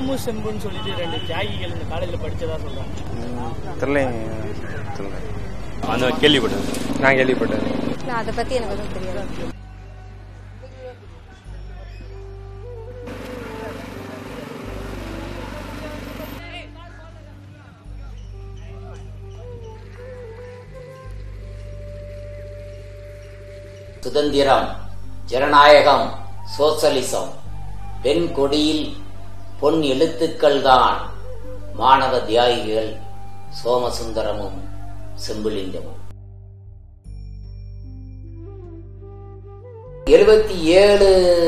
சோமு செம்புன்னு சொல்லிட்டு ரெண்டு தியாகிகள் இந்த காலேஜில் படிச்சதா சொல்றாங்க தெரியலைங்க தெரியல அந்த கேள்விப்பட்டது நான் கேள்விப்பட்டேன் நான் அதை பத்தி எனக்கு எதுவும் தெரியாது சுதந்திரம் ஜனநாயகம் சோசலிசம் பெண் கொடியில் பொன் எழுத்துக்கள் தான் மாணவ தியாகிகள் சோமசுந்தரமும் செம்புலிங்கமும் எழுபத்தி ஏழு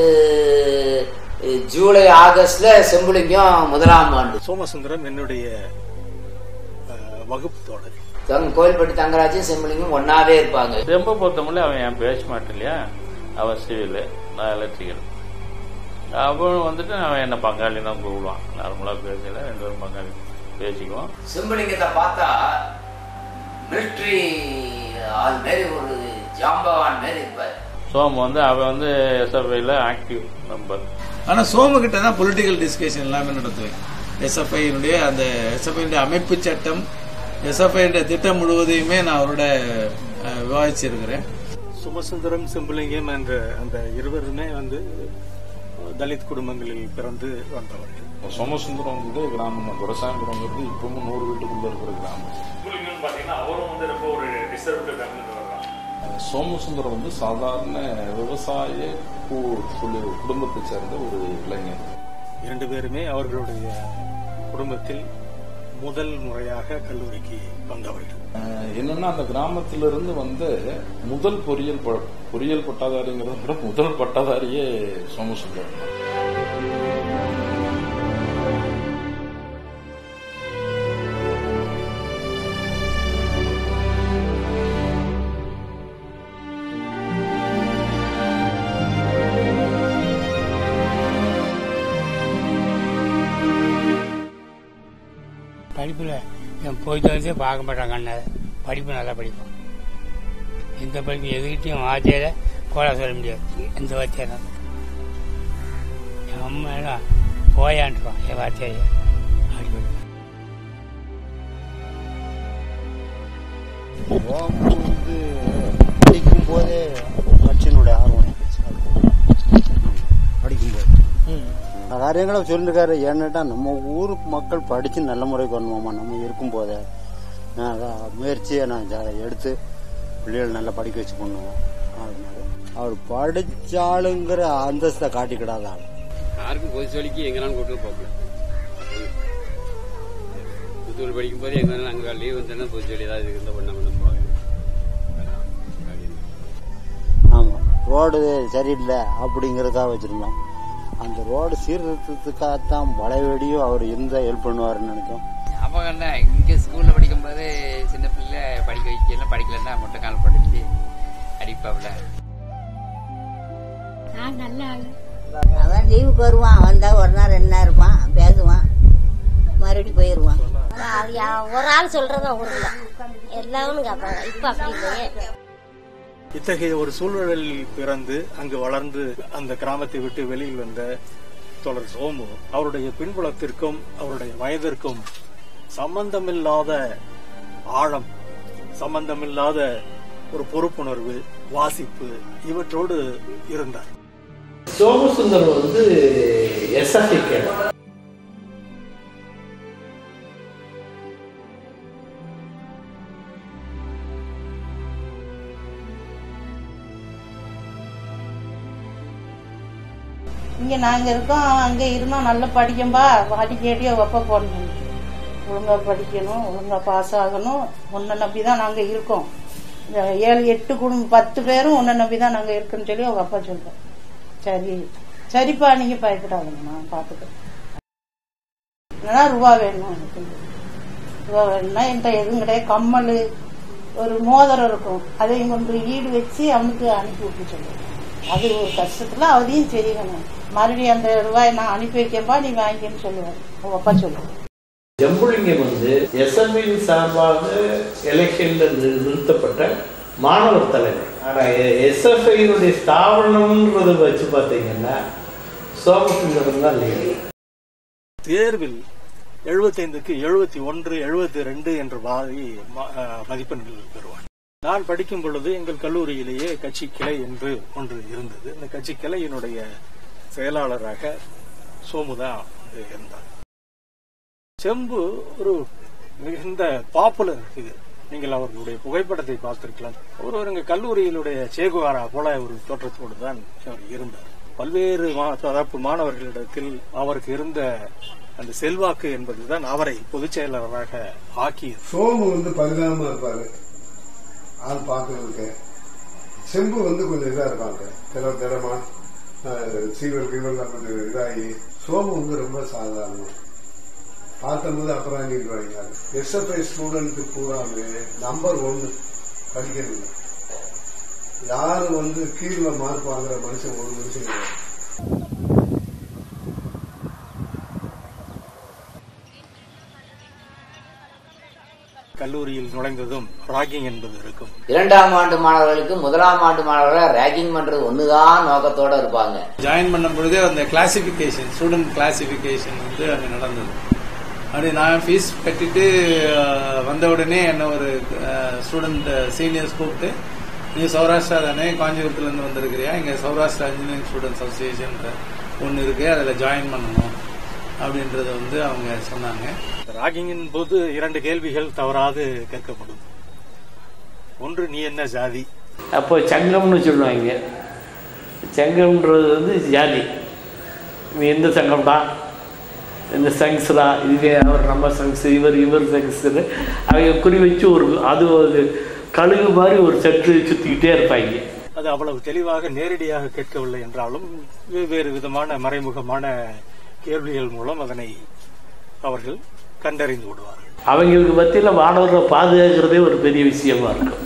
ஜூலை ஆகஸ்ட்ல செம்புலிங்கம் முதலாம் ஆண்டு சோமசுந்தரம் என்னுடைய அஹ், வகுப்பு தோழர் தங் கோயில்பட்டி தங்கராஜும் செம்புலிங்கம் ஒன்னாவே இருப்பாங்க ரொம்ப பொறுத்தமல்ல அவன் என் பேச மாட்டேன் இல்லையா அவன் சிவில் நான் எலக்ட்ரிக்கல் அவன் வந்துட்டு அவன் என்ன பங்காளி தான் கூப்பிடுவான் நார்மலாக பேசல ரெண்டு பேரும் பங்காளி பேசிக்குவோம் செம்புலிங்கத்தை பார்த்தா மிலிட்ரி ஆள் மாரி ஒரு ஜாம்பவான் மாரி இருப்பார் சோமு வந்து அவன் வந்து எஸ்எஃப்ஐல ஆக்டிவ் மெம்பர் ஆனா சோமு கிட்ட தான் பொலிட்டிக்கல் டிஸ்கஷன் எல்லாமே நடத்துவேன் எஸ்எஃப்ஐனுடைய அந்த எஸ்எஃப்ஐனுடைய அமைப்பு சட்டம் எஸ்எஃப்ஐனுடைய திட்டம் முழுவதையுமே நான் அவரோட அஹ், விவாதிச்சிருக்கிறேன் சுமசுந்தரம் செம்புலிங்கம் என்ற அந்த இருவருமே வந்து தலித் குடும்பங்களில் பிறந்து வந்தவர்கள் சோமசுந்தரம் வந்து கிராமம் தான் துரசாயபுரங்கிறது இப்பவும் நூறு வீட்டுக்குள்ள இருக்கிற கிராமம் அஹ் சோமசுந்தரம் வந்து சாதாரண விவசாய கு- குழு- குடும்பத்தை சேர்ந்த ஒரு இளைஞர் இரண்டு பேருமே அவர்களுடைய குடும்பத்தில் முதல் முறையாக கல்லூரிக்கு வந்தவர்கள் அஹ் என்னன்னா அந்த கிராமத்திலிருந்து வந்து முதல் பொறியியல் ப- பொறியியல் பட்டாதாரிங்கிறத விட முதல் பட்டாதாரியே சோமசுந்தரம் தான் படிப்பில் என் போயிட்டு வந்து பார்க்க மாட்டாங்க அண்ணன் படிப்பு நல்லா படிப்போம் எந்த படிப்பு எதுக்கிட்டையும் வாத்தியார கோலா சொல்ல முடியாது எந்த வாத்தியாரம் என் அம்மா எல்லாம் போயான்ட்டுருவான் என் வாத்தியாரைய அப்படி வந்து படிக்கும் போதே கட்சியினுடைய ஆர்வம் இருந்துச்சு. படிக்கும்போது அந்த காரியங்களை சொல்லிருக்காரு ஏன்னுட்டா நம்ம ஊர் மக்கள் படிச்சு நல்ல முறைக்கு வரணுமாமா நம்ம இருக்கும் போதே நான் அதான் முயற்சியை நான் ஜா- எடுத்து பிள்ளைகள் நல்லா படிக்க வச்சு பண்ணுவோம் அதனால அவர் படிச்சாளுங்கிற அந்தஸ்தை காட்டிக்கிடாத ஆள் யாருக்கும் பொது சொல்லிக்கு எங்கனாலும் கூட்டு போகல புத்தூர் படிக்கும் போது எங்க வேணாலும் அங்கே லீவ் வந்தேன்னா பொது சொல்லி ஏதாவது இருந்த பண்ண பண்ண போவேன் ஆமா ரோடு சரியில்லை அப்படிங்கறதுக்காக வச்சிருந்தோம் அந்த ரோடு சீர்திருத்தத்துக்காகத்தான் வளைவடியும் அவர் இருந்தா ஹெல்ப் பண்ணுவாருன்னு நினைச்சோம் அப்போ என்ன இங்கே ஸ்கூலில் படிக்கும்போது சின்ன பிள்ளை படிக்க வைக்கலாம் படிக்கலன்னா முட்டை கால் படிச்சு அடிப்பாப்ல நான் நல்ல ஆளு அவன் லீவுக்கு வருவான் வந்தா ஒரு நாள் ரெண்டு நாள் இருப்பான் பேசுவான் மறுபடியும் போயிடுவான் அது யா- ஒரு ஆள் சொல்றதா ஊர்ல எல்லாரும் கேட்பாங்க இப்ப அப்படி இல்லையே இத்தகைய ஒரு சூழலில் பிறந்து அங்கு வளர்ந்து அந்த கிராமத்தை விட்டு வெளியில் வந்த தொடர் சோமு அவருடைய பின்புலத்திற்கும் அவருடைய வயதிற்கும் சம்பந்தமில்லாத ஆழம் சம்பந்தமில்லாத ஒரு பொறுப்புணர்வு வாசிப்பு இவற்றோடு இருந்தார் சோமசுந்தரம் வந்து எஸ்எஃப்ஐ கேடர் இங்க நாங்க இருக்கோம் அங்க இருந்தா நல்லா படிக்கும்பா அடிக்கடி வெப்ப போடணும் ஒழுங்கா படிக்கணும் ஒழுங்கா பாஸ் ஆகணும் உன்னை நம்பி தான் நாங்க இருக்கோம் இந்த ஏழு எட்டு குடும்பம் பத்து பேரும் உன்னை நம்பி தான் நாங்க இருக்கோம்னு சொல்லி அவங்க அப்பா சொல்றேன் சரி சரிப்பா நீங்க பயப்படாதீங்க நான் பாத்துக்கிறேன் என்னன்னா ரூபா வேணும் எனக்கு ரூபா வேணும்னா என்கிட்ட எதுவும் கிடையாது கம்மல் ஒரு மோதிரம் இருக்கும் அதையும் கொண்டு ஈடு வச்சு அவனுக்கு அனுப்பி விட்டு சொல்லுவேன் அது ஒரு கஷ்டத்துல அதையும் செய்யணும் மறுபடியும் அந்த ரூபாயை நான் அனுப்பி வைக்கப்பா நீ வாங்கிக்கன்னு சொல்லுவார் அவங்க அப்பா சொல்லுவார் ஜம்புலிங்கம் வந்து எஸ்எம்இ சார்பாக எலெக்ஷன்ல நி- நிறுத்தப்பட்ட மாணவர் தலைவர் ஆனா எஸ்எஃப்ஐனுடைய ஸ்தாபனம்ன்றத வச்சு பார்த்தீங்கன்னா சோமசுந்தரம் தான் லீடர் தேர்வில் எழுபத்தைந்துக்கு எழுபத்தி ஒன்று எழுபத்தி ரெண்டு என்ற மாதிரி ம- அஹ், மதிப்பெண்கள் பெறுவார் நான் படிக்கும் பொழுது எங்கள் கல்லூரியிலேயே கட்சி கிளை என்று ஒன்று இருந்தது இந்த கட்சி கிளையினுடைய செயலாளராக சோமுதா வந்து இருந்தார் செம்பு ஒரு மிகுந்த பாப்புலர் இது நீங்கள் அவர்களுடைய புகைப்படத்தை பார்த்திருக்கலாம் அவர் ஒரு எங்க கல்லூரியினுடைய சேகுவாரா போல ஒரு தோற்றத்தோடு தான் அவர் இருந்தார் பல்வேறு மா- தரப்பு மாணவர்களிடத்தில் அவருக்கு இருந்த அந்த செல்வாக்கு என்பதுதான் அவரை பொதுச் செயலாளராக ஆக்கியது சோமு வந்து பரிதாபமா இருப்பாரு ஆள் பார்க்கறதுக்கு செம்பு வந்து கொஞ்சம் இதா இருப்பாங்க திட திடமா அஹ், சீவல் கீவல்லாம் கொஞ்சம் இதாகி சோமு வந்து ரொம்ப சாதாரணம் பார்த்தபோது அப்புறம் நீங்க எஸ்எஃப்ஐ ஸ்டூடெண்ட் பூராமே நம்பர் ஒன்னு படிக்கிறது யாரு வந்து கீழே மார்க் வாங்குற மனுஷன் ஒரு மனுஷன் கிடையாது கல்லூரியில் நுழைந்ததும் ராகிங் என்பது இருக்கும் இரண்டாம் ஆண்டு மாணவர்களுக்கு முதலாம் ஆண்டு மாணவர்களை ரேகிங் பண்றது ஒண்ணுதான் நோக்கத்தோட இருப்பாங்க ஜாயின் பண்ணும் பொழுதே அந்த கிளாசிபிகேஷன் ஸ்டூடெண்ட் கிளாசிபிகேஷன் வந்து அங்கே நடந்தது அப்படி நான் ஃபீஸ் கட்டிட்டு அஹ், வந்த உடனே என்ன ஒரு ஸ்டூடெண்ட் சீனியர்ஸ் கூப்பிட்டு நீ சௌராஷ்டிரா தானே காஞ்சிபுரத்துலேருந்து வந்திருக்கிறியா இங்கே சௌராஷ்டிரா இன்ஜினியரிங் ஸ்டூடெண்ட்ஸ் அசோசியேஷன் ஒன்று இருக்கு அதில் ஜாயின் பண்ணணும் அப்படின்றத வந்து அவங்க சொன்னாங்க ராகிங்கின் போது இரண்டு கேள்விகள் தவறாது கேட்கப்படும் ஒன்று நீ என்ன ஜாதி அப்போ சங்கம்னு சொல்லுவாங்க சங்கம்ன்றது வந்து ஜாதி நீ எந்த சங்கம்டா இந்த சங்ஸ்ரா இது அவர் நம்ம சங்ஸ் இவர் இவர் சங்ஸ்னு அவங்க குறி வச்சு ஒரு அது ஒரு கழுகு மாதிரி ஒரு சற்று சுற்றிக்கிட்டே இருப்பாங்க அது அவ்வளவு தெளிவாக நேரடியாக கேட்கவில்லை என்றாலும் வெவ்வேறு விதமான மறைமுகமான கேள்விகள் மூலம் அதனை அவர்கள் கண்டறிந்து விடுவார்கள் அவங்களுக்கு மத்தியில் மாணவர்களை பாதுகாக்கிறதே ஒரு பெரிய விஷயமா இருக்கும்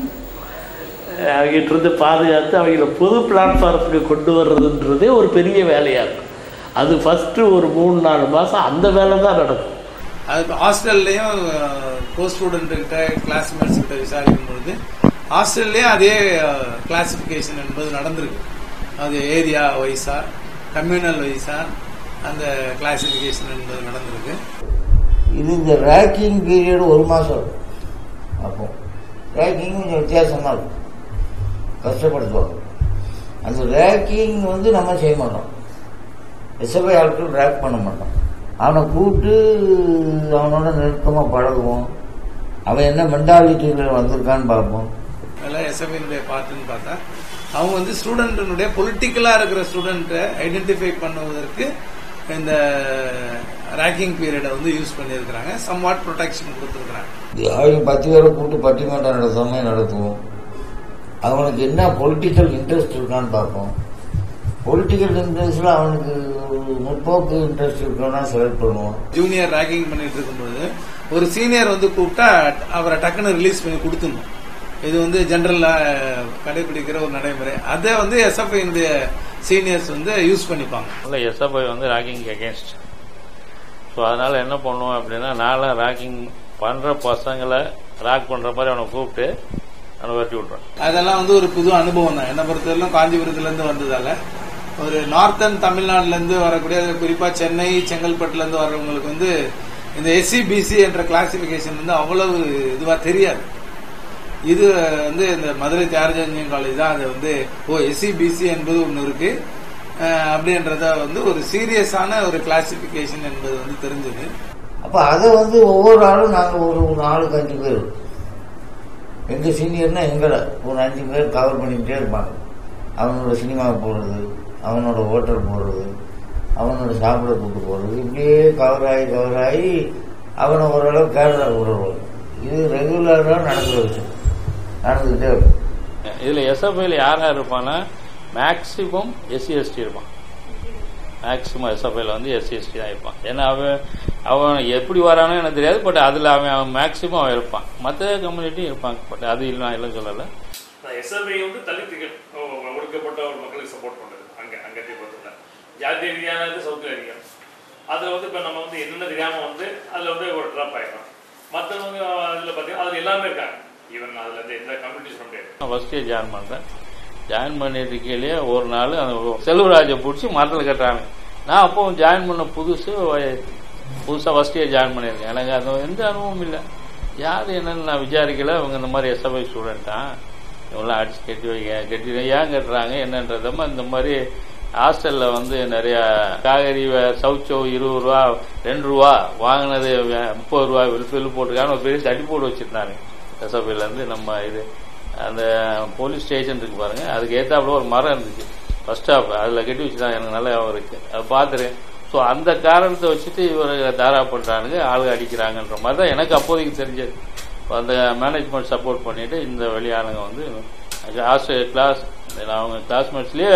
அவங்ககிட்ட இருந்து பாதுகாத்து அவங்கள பொது பிளாட்ஃபாரத்துக்கு கொண்டு வர்றதுன்றதே ஒரு பெரிய வேலையாக இருக்கும் அது ஃபஸ்ட்டு ஒரு மூணு நாலு மாதம் அந்த வேலை தான் நடக்கும் அது ஹாஸ்டல்லையும் கோ ஸ்டூடெண்ட்கிட்ட கிளாஸ்மேட்ஸ் கிட்ட விசாரிக்கும் பொழுது ஹாஸ்டல்லையும் அதே கிளாசிபிகேஷன் என்பது நடந்திருக்கு அது ஏரியா வைஸா கம்யூனல் வைஸா அந்த கிளாசிபிகேஷன் என்பது நடந்திருக்கு இது இந்த ரேக்கிங் பீரியட் ஒரு மாதம் இருக்கும் அப்போ ரேக்கிங் கொஞ்சம் வித்தியாசமாக இருக்கும் கஷ்டப்படுத்துவாங்க அந்த ரேக்கிங் வந்து நம்ம செய்ய மாட்டோம் எஸ்எஃப்ஐ ஆட்கள் ரேக் பண்ண மாட்டோம் அவனை கூப்பிட்டு அவனோட நெருக்கமாக பழகுவோம் அவன் என்ன மென்டாலிட்டியில் வந்திருக்கான்னு பார்ப்போம் அதெல்லாம் எஸ்எஃப்ஐனுடைய பார்ட்டுன்னு பார்த்தா அவங்க வந்து ஸ்டூடெண்ட்டினுடைய பொலிட்டிக்கலாக இருக்கிற ஸ்டூடெண்ட்டை ஐடென்டிஃபை பண்ணுவதற்கு இந்த ரேக்கிங் பீரியடை வந்து யூஸ் பண்ணியிருக்கிறாங்க சம் வாட் ப்ரொடெக்ஷன் கொடுத்துருக்குறாங்க அவங்க பத்து பேரை கூப்பிட்டு பட்டிமன்றம் நடத்தாமல் நடத்துவோம் அவனுக்கு என்ன பொலிட்டிக்கல் இன்ட்ரெஸ்ட் இருக்கான்னு பார்ப்போம் பொலிட்டிக்கல் இன்ட்ரெஸ்ட்ல அவனுக்கு ஒரு முற்போக்கு இன்ட்ரெஸ்ட் இருக்கான்னா செலக்ட் பண்ணுவோம் ஜூனியர் ரேக்கிங் பண்ணிட்டு இருக்கும்பொழுது ஒரு சீனியர் வந்து கூப்பிட்டா அவரை டக்குன்னு ரிலீஸ் பண்ணி கொடுத்துடணும் இது வந்து ஜென்ரலா கடைபிடிக்கிற ஒரு நடைமுறை அதை வந்து எஸ்எஃப்ஐ சீனியர்ஸ் வந்து யூஸ் பண்ணிப்பாங்க இல்லை எஸ்எஃப்ஐ வந்து ராக்கிங் அகேன்ஸ்ட் ஸோ அதனால் என்ன பண்ணுவோம் அப்படின்னா நானும் ராக்கிங் பண்ணுற பசங்களை ராக் பண்ணுற மாதிரி அவனை கூப்பிட்டு அவனை வெட்டி விட்றேன் அதெல்லாம் வந்து ஒரு புது அனுபவம் தான் என்ன பொறுத்தவரையிலும் காஞ்சிபுரத்துல இருந்து வந்ததால ஒரு நார்த்தன் தமிழ்நாட்டுல இருந்து வரக்கூடிய அது குறிப்பா சென்னை செங்கல்பட்டுல இருந்து வர்றவங்களுக்கு வந்து இந்த எஸ்சி பிசி என்ற கிளாசிபிகேஷன் வந்து அவ்வளவு இதுவா தெரியாது இது வந்து இந்த மதுரை தியாகராஜ இன்ஜினியரிங் காலேஜ் தான் அது வந்து ஓ எஸ்சி பிசி என்பது ஒன்று இருக்கு அஹ், அப்படின்றத வந்து ஒரு சீரியஸான ஒரு கிளாசிபிகேஷன் என்பது வந்து தெரிஞ்சது அப்ப அதை வந்து ஒவ்வொரு ஆளும் நாங்க ஒரு ஒரு ஆளுக்கு அஞ்சு பேர் எங்க சீனியர்னா எங்களை ஒரு அஞ்சு பேர் கவர் பண்ணிக்கிட்டே இருப்பாங்க அவனோட சினிமா போறது அவனோட ஹோட்டல் போறது அவனோட சாப்பிட கூட்டு போறது இப்படியே கவர் ஆகி கவர் ஆகி அவனை ஓரளவு கேரளா விடுவாங்க இது ரெகுலரா நடக்கிற விஷயம் நடந்துகிட்டே இருக்கும் இதில் எஸ்எஃப்ஐயில் யார் யார் இருப்பான்னா மேக்ஸிமம் எஸ்சி எஸ்டி இருப்பான் மேக்ஸிமம் எஸ்எஃப்ஐயில் வந்து எஸ்சி எஸ்டி தான் இருப்பான் ஏன்னா அவன் அவன் எப்படி வரானோ எனக்கு தெரியாது பட் அதில் அவன் அவன் மேக்ஸிமம் அவன் இருப்பான் மற்ற கம்யூனிட்டியும் இருப்பாங்க பட் அது இல்லை நான் இல்லை சொல்லலை எஸ்எல்ஐ வந்து தலித்துகள் ஓ, ஒடுக்கப்பட்ட ஒரு மக்களுக்கு சப்போர்ட் பண்றது அங்க அங்கத்தை பொறுத்தல ஜாதி ரீதியானது சவுத்தில் அதிகம் அதுல வந்து இப்ப நம்ம வந்து என்னென்ன தெரியாம வந்து அதுல வந்து ஒரு ட்ராப் ஆயிடும் மற்றவங்க அதுல பாத்தீங்கன்னா அதுல எல்லாமே இருக்காங்க ஈவன் அதுல இருந்து எந்த கம்யூனிட்டி சொல்ல முடியாது நான் ஃபர்ஸ்ட் இயர் ஜாயின் பண்ணுறேன் ஜாயின் பண்ணிருக்கையிலேயே ஒரு நாள் அந்த செல்வராஜை பிடிச்சி மரத்தில் கட்டுறாங்க நான் அப்போ ஜாயின் பண்ண புதுசு புதுசாக ஃபஸ்ட் இயர் ஜாயின் பண்ணியிருக்கேன் எனக்கு அந்த எந்த அனுபவம் இல்லை யார் என்னன்னு நான் விசாரிக்கல அவங்க இந்த மாதிரி எஸ்எஃப்ஐ ஸ்டூடெண்ட்டா இவங்களாம் அடிச்சு கட்டி வைக்க கட்டி வை- ஏன் கட்டுறாங்க என்னன்றதமா இந்த மாதிரி ஹாஸ்டலில் வந்து நிறையா காய்கறி வே- சவுச்சோ இருபது ரூபா ரெண்டு ரூபா வாங்கினது வே- முப்பது ரூபா வில்ஃபில் போட்டுருக்காங்க ஒரு பெரிய தட்டி போட்டு வச்சுருந்தாங்க எஸ்எஃப்ஐலேருந்து நம்ம இது அந்த போலீஸ் ஸ்டேஷன் இருக்கு பாருங்க அதுக்கு ஏத்தாப்புல ஒரு மரம் இருந்துச்சு ஃபர்ஸ்ட் ஸ்டாப் அதில் கட்டி வச்சுதான் எனக்கு நல்ல ஞாபகம் இருக்கு அதை பார்த்துருக்கேன் ஸோ அந்த காரணத்தை வச்சுட்டு இவர் தாரா பண்ணுறானுங்க ஆளுங்க அடிக்கிறாங்கன்ற மாதிரி தான் எனக்கு அப்போதைக்கு தெரிஞ்சது இப்ப அந்த மேனேஜ்மெண்ட் சப்போர்ட் பண்ணிட்டு இந்த வெளியாளுங்க வந்து ஹாஸ்டல் கிளாஸ் அவங்க கிளாஸ்மேட்ஸ்லேயே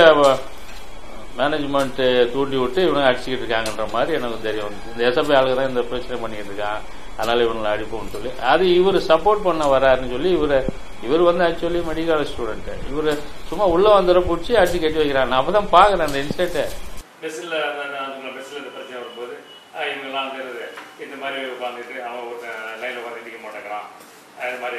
மேனேஜ்மெண்ட்டு தூண்டி விட்டு இவனுங்க அடிச்சுக்கிட்டு இருக்காங்கன்ற மாதிரி எனக்கு தெரியும் இந்த எஸ்எஃப்ஐ ஆளுங்க தான் இந்த பிரச்சனை பண்ணிக்கிட்டு இருக்கான் அதனால இவங்களை அடிப்போம்னு சொல்லி அது இவர் சப்போர்ட் பண்ண வராருன்னு சொல்லி இவர் இவர் வந்து ஆக்சுவலி மெடிக்கல் ஸ்டூடெண்ட் இவர் சும்மா உள்ள வந்துட பிடிச்சி அடிச்சு கட்டி வைக்கிறான் நான் அப்பதான் பாக்குறேன் அந்த இன்சைட்டை மெஸ்ஸில் மெஸ்ஸில் இந்த பிரச்சனை வரும்போது ஆஹ் இவங்கெல்லாம் வந்து இந்த மாதிரி உட்காந்துட்டு அவன் ஒரு லைனில் உட்காந்து நிற்க மாட்டேங்கிறான் அது மாதிரி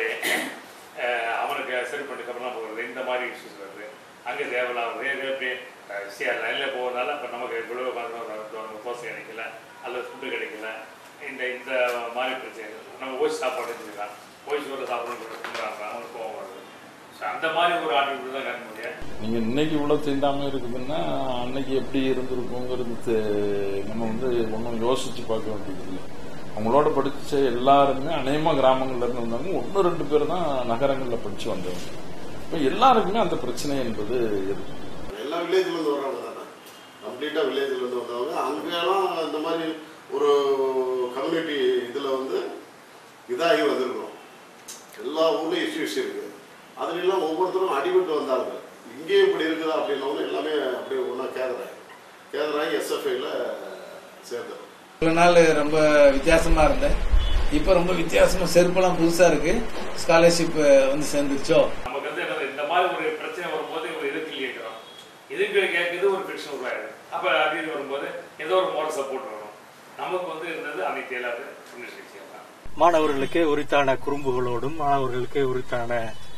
ஆஹ் அவனுக்கு சரி பண்ணிட்டு அப்புறம் போகிறது இந்த மாதிரி இஷ்யூஸ் வருது அங்கே தேவையில்லாம் வருது எப்படி லைனில் போகிறதுனால இப்போ நமக்கு இவ்வளோ உட்காந்து தோசை கிடைக்கல அல்லது ஃபுட்டு கிடைக்கல இந்த இந்த மாதிரி பிரச்சனைகள் நம்ம ஓய்ஸ் சாப்பாடு வச்சுக்கலாம் ஓய்ஸ் ஒரு சாப்பிடணும் அவனுக்கு கோவம் வருது ஸோ அந்த மாதிரி ஒரு ஆட்டிடியூட் தான் காட்ட முடியாது நீங்க இன்னைக்கு இவ்வளவு தீண்டாம இருக்குதுன்னா அன்னைக்கு எப்படி இருந்திருக்குங்கிறது தெ- நம்ம வந்து ஒன்றும் யோசிச்சு பார்க்க வேண்டியது இல்லை அவங்களோட படிச்ச எல்லாருமே அநேகமா கிராமங்கள்ல இருந்து வந்தாங்க ஒன்று ரெண்டு பேர் தான் நகரங்கள்ல படிச்சு வந்தவங்க இப்போ எல்லாருக்குமே அந்த பிரச்சனை என்பது இருக்கு எல்லா வில்லேஜ்ல இருந்து வர்றவங்க தானே கம்ப்ளீட்டா வில்லேஜ்ல இருந்து வந்தவங்க அங்கெல்லாம் இந்த மாதிரி ஒரு கம்யூனிட்டி இதுல வந்து இதாகி வந்திருக்கிறோம் எல்லா ஊர்லயும் இஷ்யூஸ் இருக்கு அதுல எல்லாம் ஒவ்வொருத்தரும் அடிபட்டு வந்தாங்க இங்கே இப்படி இருக்குதா அப்படின்னவங்க எல்லாமே அப்படியே ஒன்றா கேதராகி கேதராகி எஸ்எஃப்ஐல சேர்ந்தோம் இவ்வளவு நாள் ரொம்ப வித்தியாசமா இருந்தேன் இப்ப ரொம்ப வித்தியாசமா செருப்பெல்லாம் புதுசா இருக்கு ஸ்காலர்ஷிப் வந்து சேர்ந்துருச்சோ நமக்கு வந்து என்னது இந்த மாதிரி ஒரு பிரச்சனை வரும்போது ஒரு எதிர்ப்பு கேட்கிறோம் எதிர்ப்பு கேட்கறது ஒரு பிரச்சனை உருவாயிடுது அப்ப அது வரும்போது ஏதோ ஒரு மோரல் சப்போர்ட் வரும் நமக்கு வந்து இருந்தது அன்னைக்கு இயலாது விஷயம் தான் மாணவர்களுக்கு உரித்தான குறும்புகளோடும் மாணவர்களுக்கு உரித்தான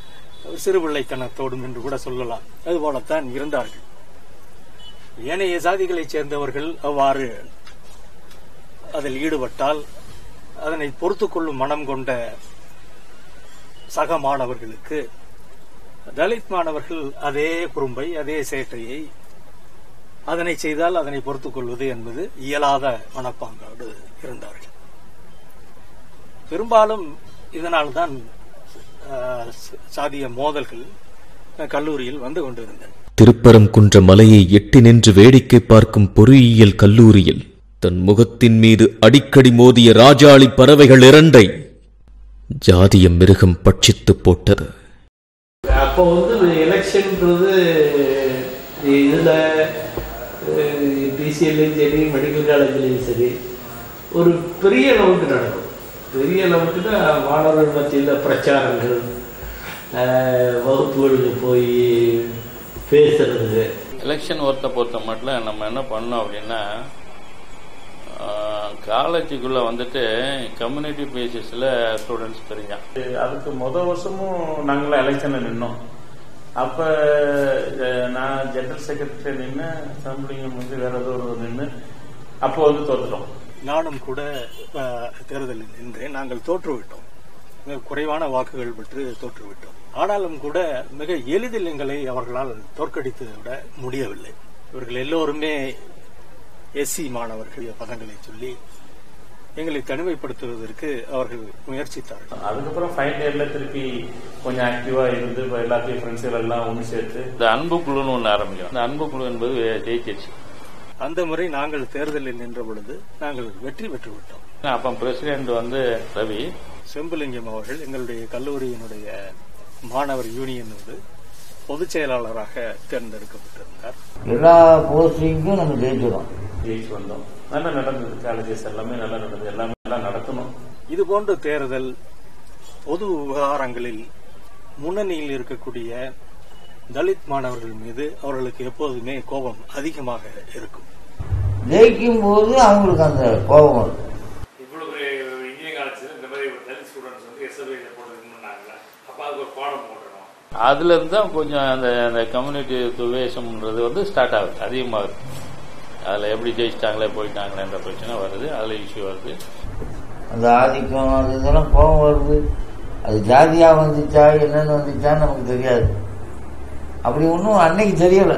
சிறுபிள்ளைத்தனத்தோடும் என்று கூட சொல்லலாம் அதுபோலத்தான் இருந்தார்கள் ஏனைய சாதிகளைச் சேர்ந்தவர்கள் அவ்வாறு அதில் ஈடுபட்டால் அதனை பொறுத்துக் கொள்ளும் மனம் கொண்ட சக மாணவர்களுக்கு தலித் மாணவர்கள் அதே குறும்பை அதே சேட்டையை அதனை செய்தால் அதனை பொறுத்துக் கொள்வது என்பது இயலாத மனப்பாங்கோடு இருந்தார்கள் பெரும்பாலும் இதனால்தான் அஹ், சாதிய மோதல்கள் அஹ், கல்லூரியில் வந்து கொண்டிருந்தன திருப்பரங்குன்ற மலையை எட்டி நின்று வேடிக்கை பார்க்கும் பொறியியல் கல்லூரியில் தன் முகத்தின் மீது அடிக்கடி மோதிய ராஜாளி பறவைகள் இரண்டை ஜாதிய மிருகம் பட்சித்து போட்டது அப்போ வந்து எலெக்ஷன்ன்றது இதில் பிசிஎல்லையும் சரி மெடிக்கல் காலேஜ்லேயும் சரி ஒரு பெரிய லெவலுக்கு நடக்கும் பெரிய லெவலுக்குன்னா மாணவர்கள் மத்தியில் பிரச்சாரங்கள் அஹ், வகுப்புகளுக்கு போய் பேசுறது எலெக்ஷன் ஒர்க்கை பொறுத்த மட்டும் நம்ம என்ன பண்ணோம் அப்படின்னா காலேஜுக்குள்ளே வந்துட்டு கம்யூனிட்டி பேசிஸில் ஸ்டூடெண்ட்ஸ் பிரிஞ்சான் அதுக்கு முத வருஷமும் நாங்களாம் எலெக்ஷனில் நின்னோம் அப்போ நான் ஜெனரல் செக்ரட்டரி நின்று சம்பளிங்கம் வந்து வேற ஏதோ ஒரு நின்று அப்போ வந்து தோத்துட்டோம் நானும் கூட அஹ், தேர்தலில் நின்றேன் நாங்கள் தோற்றுவிட்டோம் மிக குறைவான வாக்குகள் பெற்று தோற்றுவிட்டோம் ஆனாலும் கூட மிக எளிதில் எங்களை அவர்களால் தோற்கடித்து விட முடியவில்லை இவர்கள் எல்லோருமே எஸ்சி மாணவர்கள் பதங்களை சொல்லி எங்களை தனிமைப்படுத்துவதற்கு அவர்கள் முயற்சித்தார்கள் அதுக்கப்புறம் ஃபைனல் இயர்ல திருப்பி கொஞ்சம் ஆக்டிவா இருந்து இப்ப எல்லாத்தையும் ஃப்ரெண்ட்ஸுகள் எல்லாம் ஒன்று சேர்த்து இந்த அன்பு குழுன்னு ஒன்று ஆரம்பிக்கும் இந்த அன்பு குழு என்பது ஜெயிச்சிருச்சு அந்த முறை நாங்கள் தேர்தலில் நின்ற பொழுது நாங்கள் வெற்றி பெற்று விட்டோம் அப்போ பிரசிடென்ட் வந்து ரவி செம்புலிங்கம் அவர்கள் எங்களுடைய கல்லூரியினுடைய மாணவர் யூனியன் வந்து பொதுச் செயலாளராக தேர்ந்தெடுக்கப்பட்டிருந்தார் எல்லா போஸ்டிங்கும் நம்ம ஜெயிச்சிடும் ஜெயிச்சு வந்தோம் நல்லா நடந்தது காலேஜஸ் எல்லாமே நல்லா நடந்தது எல்லாமே நல்லா நடத்தணும் இது போன்ற தேர்தல் பொது விவகாரங்களில் முன்னணியில் இருக்கக்கூடிய தலித் மாணவர்கள் மீது அவர்களுக்கு எப்போதுமே கோபம் அதிகமாக இருக்கும் ஜெயிக்கும் போது அவங்களுக்கு அந்த கோபம் வரும் இவ்வளவு பெரிய இன்ஜினியரிங் காலேஜ் இந்த மாதிரி தலித் ஸ்டூடெண்ட்ஸ் வந்து எஸ்எஃப்ஐ போடுறதுன்னாங்க அப்போ அதுக்கு ஒரு பாடம் போடணும் அதுல இருந்து தான் கொஞ்சம் அந்த அந்த கம்யூனிட்டி துவேஷம்ன்றது வந்து ஸ்டார்ட் ஆகுது அதிகமாகுது அதில் எப்படி ஜெயிச்சிட்டாங்களே போயிட்டாங்களேன்ற பிரச்சனை வருது அதில் இஷ்யூ வருது அந்த ஆதிக்கம் அது இதெல்லாம் கோபம் வருது அது ஜாதியா வந்துச்சா என்னன்னு வந்துச்சான்னு நமக்கு தெரியாது அப்படி ஒன்றும் அன்னைக்கு தெரியல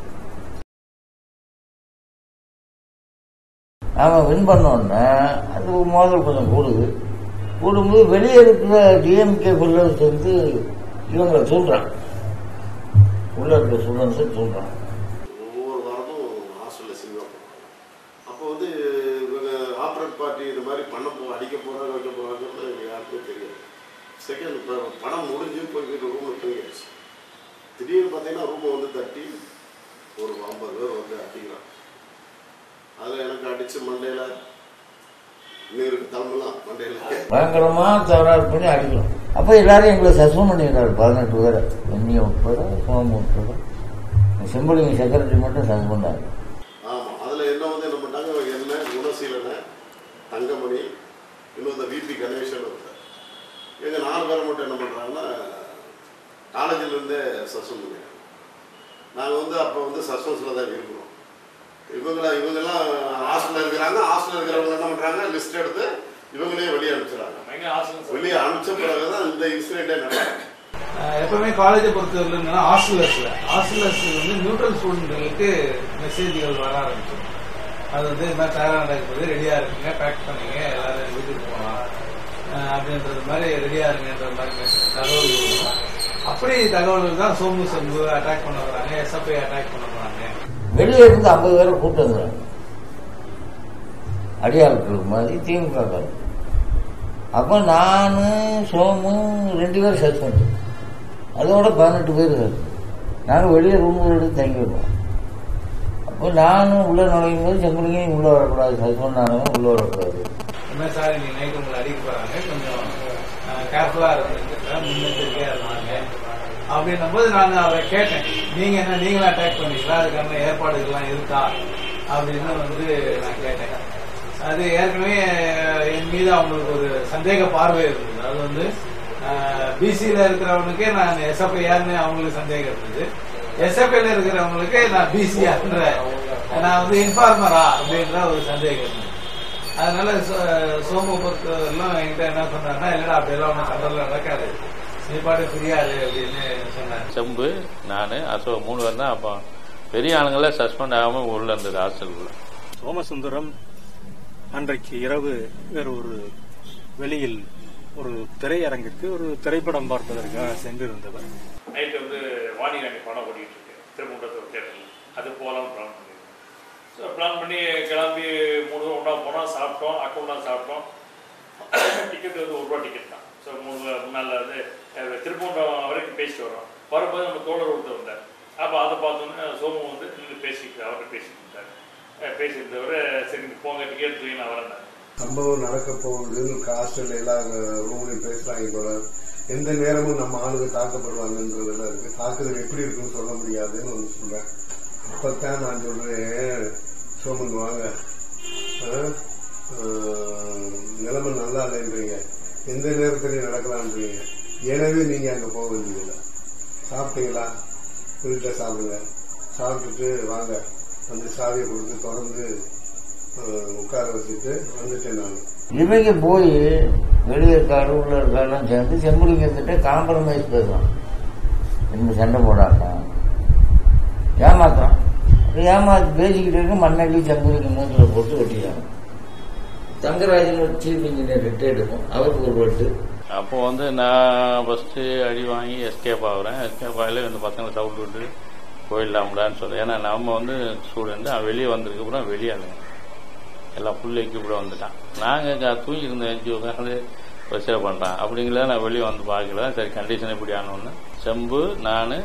நாம வின் பண்ணோன்னே அது மோதல் கொஞ்சம் கூடுது கூடும்போது வெளியே இருக்கிற டிஎம்கே பிள்ளை சேர்ந்து இவங்களை சொல்றான் உள்ள இருக்கிற ஸ்டூடெண்ட்ஸை சொல்றான் ஒவ்வொரு வாரமும் ஹாஸ்டலில் சினிமா அப்போ வந்து இவங்க ஆப்ரேட் பார்ட்டி இது மாதிரி பண்ண போ அடிக்க போகிறாங்க வைக்க போகிறாங்கன்னு எங்களுக்கு யாருக்குமே தெரியாது செகண்ட் இப்போ படம் முடிஞ்சு போய் வீட்டு ரூமில் தூங்கிடுச்சு திடீர்னு பார்த்தீங்கன்னா ரூமை வந்து தட்டி ஒரு ஐம்பது பேர் வந்து அடிக்கிறான் அதில் எனக்கு அடித்து மண்டையில் இன்னும் இருக்கு தம்பலாம் மண்டையில் பயங்கரமா தகராறு பண்ணி அடிக்கணும் அப்போ எல்லாரும் எங்களை சஸ்பெண்ட் பண்ணிடுறாரு பதினெட்டு பேரை என்னைய உட்பட சோமு உட்பட செம்பலிங்க செக்ரட்டரி மட்டும் சஸ்பெண்ட் ஆகுது ஆமாம் அதில் என்ன வந்து என்ன பண்ணாங்க என்ன குணசீலனை தங்கமணி இன்னும் இந்த விபி கணேசன் இருந்தார் எங்கள் நாலு பேரை மட்டும் என்ன பண்ணுறாங்கன்னா காலேஜிலேருந்தே சஸ்பெண்ட் பண்ணிடுறாங்க நாங்கள் வந்து அப்போ வந்து சஸ்பென்ஸில் தான் இருக்கிறோம் இவங்கள இவங்கெல்லாம் ஹாஸ்டலில் இருக்கிறாங்க ஹாஸ்டலில் இருக்கிறவங்க என்ன பண்ணுறாங்க லிஸ்ட் எடுத்து இவங்களே வெளியே அனுப்பிச்சிடுறாங்க வெளியே அனுப்பிச்ச பிறகு தான் இந்த இன்சிடென்ட்டே நடக்கும் ஆஹ் எப்பவுமே காலேஜை பொறுத்தவரையிலும் என்னன்னா ஹாஸ்டலர்ஸ்ல ஹாஸ்டலர்ஸ் வந்து நியூட்ரல் ஸ்டூடெண்ட்களுக்கு மெசேஜ்கள் வர ஆரம்பிச்சிடும் அது வந்து இந்த மாதிரி தயாராக நடக்கும்போது ரெடியா இருக்குங்க பேக் பண்ணுங்க எல்லாரும் வீட்டுக்கு போகலாம் ஆஹ் அப்படின்றது மாதிரி ரெடியா இருங்கன்ற மாதிரி message, தகவல்கள் வரும் அப்படி தகவல்கள் தான் சோமு சம்பு அட்டாக் பண்ண வராங்க எஸ்எஃப்ஐ அட்டாக் பண்ண வராங்க வெளியே இருந்து ஐம்பது பேரை கூட்டு வந்துடுறாங்க அடியாட்கள் மாதிரி திமுக அப்போ நான் சோமு ரெண்டு பேரும் சஸ்பெண்ட் அதோட பதினெட்டு பேர் நாங்கள் வெளியே ரூம் எடுத்து தங்கிடுவோம் அப்போ நானும் உள்ள நுழையும் போது செம்பலிங்கையும் உள்ளே வரக்கூடாது சஸ்பெண்ட் ஆனவன் உள்ளே வரக்கூடாது இந்த மாதிரி சார் இன்னைக்கு நைட்டு உங்களை அடிக்க போறாங்க கொஞ்சம் கேர்ஃபுல்லா இருந்துட்டு முன்னெச்சரிக்கையா இருந்தாங்க அப்படின்னும் போது நான் அவரை கேட்டேன் நீங்க என்ன நீங்களும் அட்டாக் பண்ணீங்களா அதுக்கான ஏற்பாடுகள்லாம் இருக்கா அப்படின்னு வந்து நான் கேட்டேன் அது ஏற்கனவே என் மீது அவங்களுக்கு ஒரு சந்தேக பார்வை இருந்தது அது வந்து பிசியில இருக்கிறவனுக்கே நான் எஸ்எஃப்ஐ யாருன்னு அவங்களுக்கு சந்தேகம் இருந்தது எஸ்எஃப்ஐல இருக்கிறவங்களுக்கு நான் பிசியான்ற நான் வந்து இன்ஃபார்மரா அப்படின்ற ஒரு சந்தேகம் இருந்தது அதனால சோ- சோமு பொறுத்தவரையிலும் என்கிட்ட என்ன சொன்னாருன்னா இல்லடா அப்படியெல்லாம் ஒன்றும் சண்டை நடக்காது நீ பாட்டு ஃப்ரீயாரு அப்படின்னு சொன்னார் செம்பு நான் அசோக் மூணு பேர் தான் அப்போ பெரிய ஆளுங்கள சஸ்பெண்ட் ஆகாமல் உள்ள இருந்தது ஹாஸ்டலுக்குள்ள சோமசுந்தரம் அன்றைக்கு இரவு வேறு ஒரு வெளியில் ஒரு திரையரங்கிற்கு ஒரு திரைப்படம் பார்ப்பதற்காக சென்றிருந்தவர் நைட்டு வந்து வாணிராணி படம் ஓடிட்டு இருக்கு திருமண்டலத்தில் தேட்டரில் அது போகலாம் பிளான் பண்ணி ஸோ பிளான் பண்ணி கிளம்பி மூணு பேர் ஒன்றா போனோம் சாப்பிட்டோம் அக்கௌண்டா சாப்பிட்டோம் டிக்கெட் வந்து ஒரு ரூபா டிக்கெட் தான் ஸோ மூணு முன்னால் வந்து அஹ், திருப்பூண்டம் வரைக்கும் பேசிட்டு வரோம் வரும்போது நம்ம தோழர் ஒருத்தர் வந்தார் அப்போ அதை பார்த்தோன்னே சோமு வந்து நின்று பேசிக்கிட்டு அவர்கிட்ட பேசிட்டு இருந்தார் அஹ், பேசியிருந்தவர் சரி நீ போங்க டிக்கெட் தூக்கி நான் வரேன் சம்பவம் நடக்க போகுதுன்னு ஹாஸ்டல்ல எல்லாம் ரூம்லயும் பேசுறாங்க போல எந்த நேரமும் நம்ம ஆளுங்க தாக்கப்படுவாங்கன்றதெல்லாம் இருக்கு தாக்குதல் எப்படி இருக்குன்னு சொல்ல முடியாதுன்னு ஒன்று சொல்றேன் அப்பத்தான் நான் சொல்றேன் சோமன் வாங்க ஆ? ஆ, நிலைமை நல்லா இல்லைன்றீங்க எந்த நேரத்திலையும் நடக்கலான்றீங்க எனவே நீங்க அங்க போக வேண்டியதில்லை சாப்பிட்டீங்களா வீட்டில் சாப்பிடுங்க சாப்பிட்டுட்டு வாங்க அந்த சாவியை கொடுத்து தொடர்ந்து ஆ, உட்கார வச்சுட்டு வந்துட்டேன் நான் இவங்க போய் வெளியே இருக்காரு உள்ள இருக்காருலாம் சேர்ந்து செம்புலிங்க கிட்ட காம்ப்ரமைஸ் பேசுறான் இந்த சண்டை போடாட்டா ஏமாத்துறான் அப்படி ஏமாத்தி பேசிக்கிட்டு இருக்க மண்ணள்ளி செம்புலிங்க மூஞ்சில போட்டு வெட்டிடுறாங்க தங்கராஜன் ஒரு சீஃப் இன்ஜினியர் ரிட்டையர்டு இருக்கும் அவருக்கு ஒரு வெட்டு அப்போ வந்து நான் ஃபஸ்ட்டு அடி வாங்கி எஸ்கேப் ஆகுறேன் எஸ்கேப் ஆகல இந்த பசங்களை தவிட்டு விட்டு போயிடலாம்டான்னு சொல்லி ஏன்னா நம்ம வந்து ஸ்டூடெண்ட் அவன் வெளியே வந்ததுக்கு அப்புறம் வெளியே ஆளுங்க எல்லாம் ஃபுல் எக்யூப்ட வந்துட்டான் நாங்கள் தூங்கி இருந்த எஞ்சி உட்காந்து பிரச்சனை பண்ணுறான் அப்படிங்கிறத நான் வெளியே வந்து பார்க்கல சரி கண்டிஷன் இப்படி ஆனோன்னு செம்பு நான்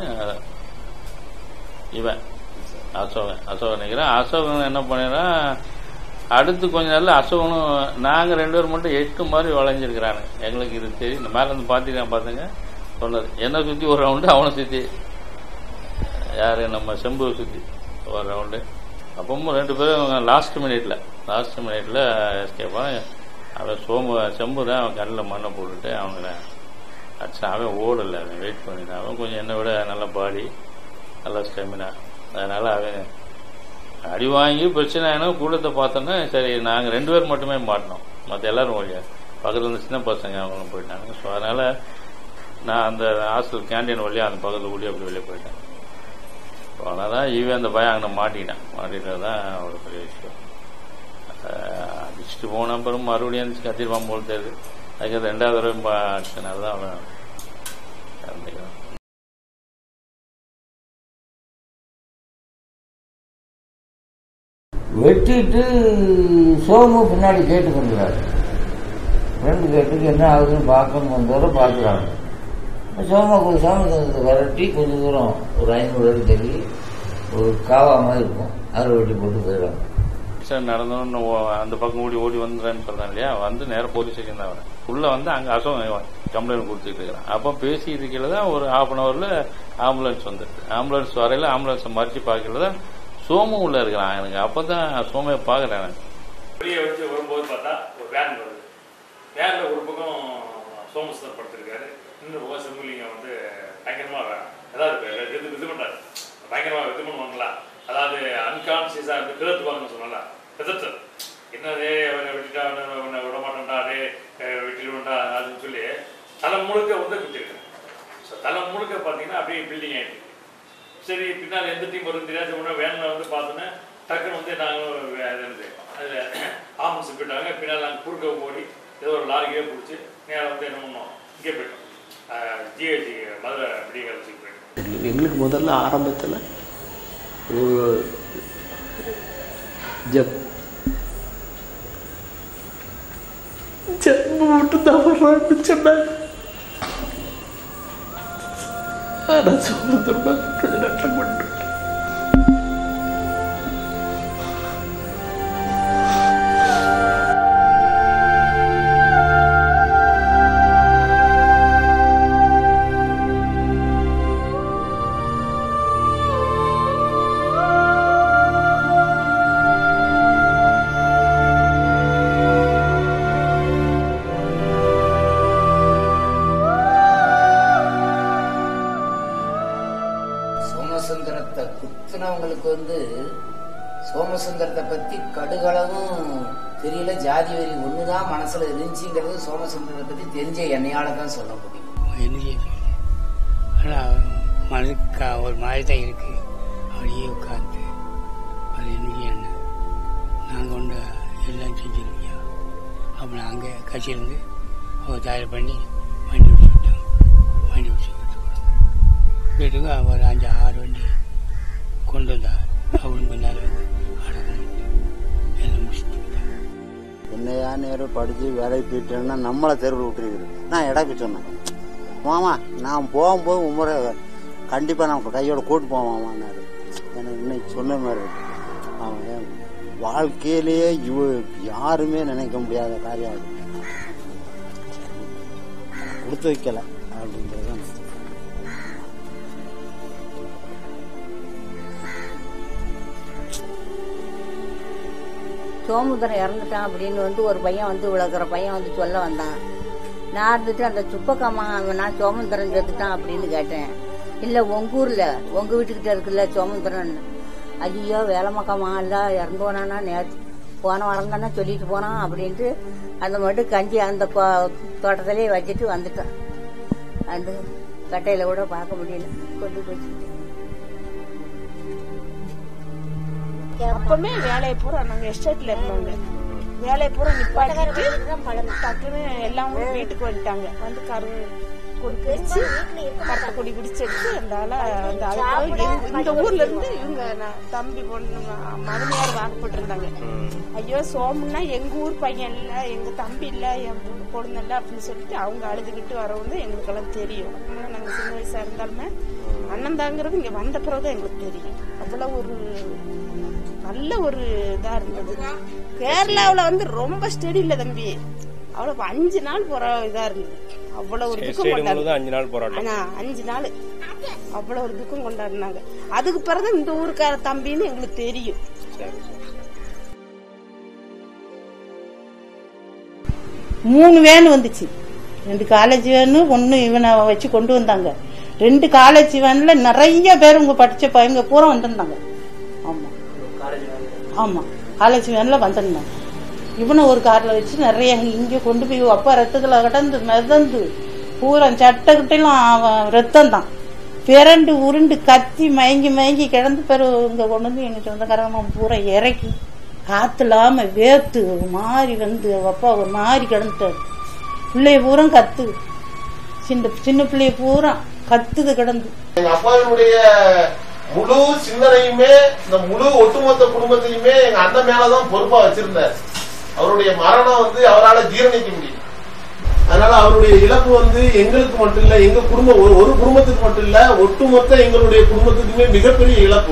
இவன் அசோகன் அசோகன் நிற்கிறேன் அசோகன் என்ன பண்ணிடுறான் அடுத்து கொஞ்ச நாள்ல அசோகனும் நாங்கள் ரெண்டு பேரும் மட்டும் எட்டு மாதிரி வளைஞ்சிருக்கிறானுங்க எங்களுக்கு இது தெரியும் இந்த மேலே இருந்து பார்த்துக்கலாம் பார்த்துங்க சொன்னது என்னை சுற்றி ஒரு ரவுண்டு அவனை சுற்றி யாரு நம்ம செம்புவை சுற்றி ஒரு ரவுண்டு அப்பவும் ரெண்டு பேரும் லாஸ்ட் மினிட்ல லாஸ்ட் மினிட்ல எஸ்கேப்பா அவன் சோம்பு செம்பு தான் அவன் கண்ணில் மண்ணை போட்டுட்டு அவங்கள அடிச்சான் அவன் ஓடலை அவன் வெயிட் பண்ணிட்டான் அவன் கொஞ்சம் என்னை விட நல்ல பாடி நல்ல ஸ்டெமினா அதனால அவன் அடி வாங்கி பிரச்சனை ஆயினா கூட்டத்தை பார்த்தோன்னா சரி நாங்கள் ரெண்டு பேர் மட்டுமே மாட்டினோம் மற்ற எல்லாரும் ஓடியா பக்கத்தில் இருந்த சின்ன பசங்க அவங்களும் போயிட்டாங்க ஸோ அதனால் நான் அந்த ஹாஸ்டல் கேண்டீன் வழியாக அந்த பக்கத்தில் கூடி அப்படி வெளியே போயிட்டேன் அதனால தான் இவன் அந்த பையன் அங்கே மாட்டிக்கிட்டான் மாட்டிட்டது தான் ஒரு பெரிய விஷயம் அஹ் அடிச்சுட்டு போன அப்புறம் மறுபடியும் எழுந்துச்சு கத்திருப்பான் போல் தெரியுது அதுக்கு ரெண்டாவது தடவை அடிச்சனால தான் அவன் இறந்துக்கிறான் வெட்டிட்டு சோமு பின்னாடி கேட்டு கொண்டுறாரு ரெண்டு கேட்டுக்கு என்ன ஆகுதுன்னு பார்க்கணும் வந்தவரை பார்க்குறாங்க சோமா கொஞ்சம் சாமி விரட்டி கொஞ்சம் தூரம் ஒரு ஐநூறு அடி தள்ளி ஒரு காவா மாதிரி இருக்கும் அதில் வெட்டி போட்டு போயிடுறாங்க சார் நடந்தோன்னு அந்த பக்கம் ஓடி ஓடி வந்துடுறேன்னு சொல்றேன் இல்லையா வந்து நேரம் போலீஸ் ஸ்டேஷன் தான் வரேன் உள்ள வந்து அங்கே அசோக் கம்ப்ளைண்ட் கொடுத்துட்டு இருக்கிறேன் அப்போ பேசிட்டு இருக்கையில தான் ஒரு ஹாஃப் அன் ஹவர்ல ஆம்புலன்ஸ் வந்துருக்கு ஆம்புலன்ஸ் வரையில ஆம்புலன்ஸை மறிச்சு பார்க்கல தான் சோமு உள்ள இருக்கிறான் எனக்கு அப்போ தான் சோமையை பார்க்குறேன் எனக்கு வெளியே வச்சு வரும்போது பார்த்தா ஒரு வேன் வருது வேன்ல ஒரு பக்கம் சோமசுந்தர் படுத்திருக்காரு இன்னொரு பக்கம் செம்புலிங்கம் வந்து பயங்கரமா ஏதாவது இது இது பண்றாரு பயங்கரமா இது பண்ணுவாங்களா அதாவது அன்கான்சியஸா இருந்து கிழத்துவாங்கன்னு சொன்னால பிதத்தல் என்னதே அவனை விட்டுட்டா அவனை அவனை விட மாட்டேன்டா அதே விட்டுடுவேன்டா அதுன்னு சொல்லி தலை முழுக்க வந்து குத்திருக்காரு ஸோ தலை முழுக்க பார்த்தீங்கன்னா அப்படியே பில்டிங் ஆயிடுச்சு சரி பின்னால் எந்த டீம் வரும் தெரியாது உடனே வேனில் வந்து பார்த்தோன்னே டக்குன்னு வந்து நாங்கள் என்னது அதில் ஆம்புலன்ஸ் போயிட்டாங்க பின்னால் நாங்கள் குறுக்க ஓடி ஏதோ ஒரு லாரிக்கே பிடிச்சி நேரம் வந்து என்ன பண்ணோம் இங்கே போயிட்டோம் ஜிஹெச்சி மதுரை மெடிக்கல் காலேஜுக்கு போயிட்டோம் எங்களுக்கு முதல்ல ஆரம்பத்தில் ஒரு ஜப் ஜப்பு மட்டும்தான் வர்றான்னு சொன்னாங்க ஆனால் சுமந்திரமா கொஞ்ச நேரத்தில் கொண்டு சோமசுந்தரத்தை குத்துனவங்களுக்கு வந்து சோமசுந்தரத்தை பத்தி கடுகளவும் தெரியல ஜாதி வரி ஒண்ணுதான் மனசுல இருந்துச்சுங்கிறது சோமசுந்தரத்தை பத்தி தெரிஞ்ச என்னையால தான் சொல்ல முடியும் என்னையே ஆனால் மனதுக்கு ஒரு மாதிரி தான் இருக்கு அப்படியே உட்காந்து அது என்னைக்கு என்ன நாங்கள் கொண்டு எல்லாம் செஞ்சிருக்கியா அப்புறம் அங்கே கட்சியிலேருந்து அவர் தயார் பண்ணி வண்டி விட்டு விட்டாங்க வண்டி விட்டு வீட்டுக்கு ஒரு அஞ்சு ஆறு வண்டி கொண்டு வந்தார் அவரும் பின்னால் வந்து அடக்கம் எல்லாம் முடிச்சுட்டு என்னையா நேரம் படிச்சு வேலைக்கு போயிட்டேன்னா நம்மளை தெருவில் விட்டுருக்குது நான் இடக்கு சொன்னேன் மாமா நான் போகும்போது உமரை கண்டிப்பா நான் கையோட கூட்டு போவாமான்னாரு எனக்கு இன்னைக்கு சொன்ன மாதிரி இருக்கு அவன் வாழ்க்கையிலேயே இவ யாருமே நினைக்க முடியாத காரியம் அது கொடுத்து வைக்கல அப்படின்றது தான் சோமுதரம் இறந்துட்டான் அப்படின்னு வந்து ஒரு பையன் வந்து விளக்குற பையன் வந்து சொல்ல வந்தான் நான் இருந்துட்டு அந்த சுப்பக்கம்மா நான் சோமுந்தரன் செத்துட்டான் அப்படின்னு கேட்டேன் இல்ல உங்க ஊர்ல உங்க வீட்டுக்கிட்ட இருக்குல்ல சோமுந்தரன் ஐயோ வேலைமக்கம்மா இல்ல இறந்து போனானா நேற்று போன வாரம் தானே சொல்லிட்டு போனான் அப்படின்ட்டு அந்த மட்டும் கஞ்சி அந்த கோ- தோட்டத்திலேயே வச்சுட்டு வந்துட்டான் அந்த கட்டையில கூட பார்க்க முடியல கொண்டு போச்சு அப்பவுமே வேலையை பூரா நாங்க எஸ்டேட்ல இருந்தோங்க வேலையை பூரா நிப்பாட்டிட்டு டக்குன்னு எல்லாம் வீட்டுக்கு வந்துட்டாங்க வந்து கரு கொடி பிடிச்சு கருத்த கொடி பிடிச்சு எடுத்து அந்த ஆளை அந்த ஆளு எங்க- இந்த ஊர்ல இருந்து இவங்க நான் தம்பி பொண்ணு ம- மகனியார் வாக்கப்பட்டு இருந்தாங்க ஐயோ சோமுன்னா எங்க ஊர் பையன் இல்ல எங்க தம்பி இல்ல என் பொண்ணு இல்ல அப்படின்னு சொல்லிட்டு அவங்க அழுதுகிட்டு வரவங்க எங்களுக்கெல்லாம் தெரியும் அதனால நாங்க சின்ன வயசா இருந்தாலுமே அண்ணன் தாங்கிறது இங்க வந்த பிறகுதான் எங்களுக்கு தெரியும் அவ்வளவு ஒரு நல்ல ஒரு இதா இருந்தது கேரளாவுல வந்து ரொம்ப ஸ்டெடி இல்ல தம்பி அவ்வளவு அஞ்சு நாள் போற இதா இருந்தது அவ்வளவு ஒரு துக்கம் ஸ்டேடியம் முழுவதும் கொண்டாடினாங்க அஞ்சு நாள் போராட்டம் ஆனா அஞ்சு நாள் அவ்வளவு ஒரு துக்கம் கொண்டாடினாங்க அதுக்கு பிறகு இந்த ஊருக்கார தம்பின்னு எங்களுக்கு தெரியும் சரி சரி மூணு வேன் வந்துச்சு ரெண்டு காலேஜ் வேனு ஒன்னு இவனை வச்சு கொண்டு வந்தாங்க ரெண்டு காலேஜ் வேன்ல நிறைய பேர் உங்க படிச்ச பையங்க பூரா வந்திருந்தாங்க ஆமா ஆமா காலேஜ் வேன்ல வந்திருந்தேன் இவனை ஒரு கார்ல வச்சு நிறைய இங்க கொண்டு போய் அப்பா ரத்தத்துல கடந்து மிதந்து பூரா சட்டை கிட்டையும் அவன் ரத்தம் தான் பிறண்டு உருண்டு கத்தி மயங்கி மயங்கி கிடந்து பிறகு இங்க கொண்டு வந்து எங்க சொந்தக்காரங்க பூரா இறக்கி காத்துலாம வேர்த்து ஒரு மாதிரி வந்து அவ அப்பா ஒரு மாதிரி கிடந்துட்டாரு பிள்ளைய பூரா கத்து சின்ன சின்ன பிள்ளைய பூரா கத்துது கிடந்து எங்க அப்பாவினுடைய முழு சிந்தனையுமே இந்த முழு ஒட்டுமொத்த குடும்பத்தையுமே எங்க அண்ணன் மேலதான் பொறுப்பா வச்சிருந்தார் அவருடைய மரணம் வந்து அவரால் ஜீரணிக்க முடியும் அதனால அவருடைய இழப்பு வந்து எங்களுக்கு மட்டும் இல்ல எங்க குடும்பம் ஒரு ஒரு குடும்பத்துக்கு மட்டும் இல்ல ஒட்டுமொத்த எங்களுடைய குடும்பத்துக்குமே மிகப்பெரிய இழப்பு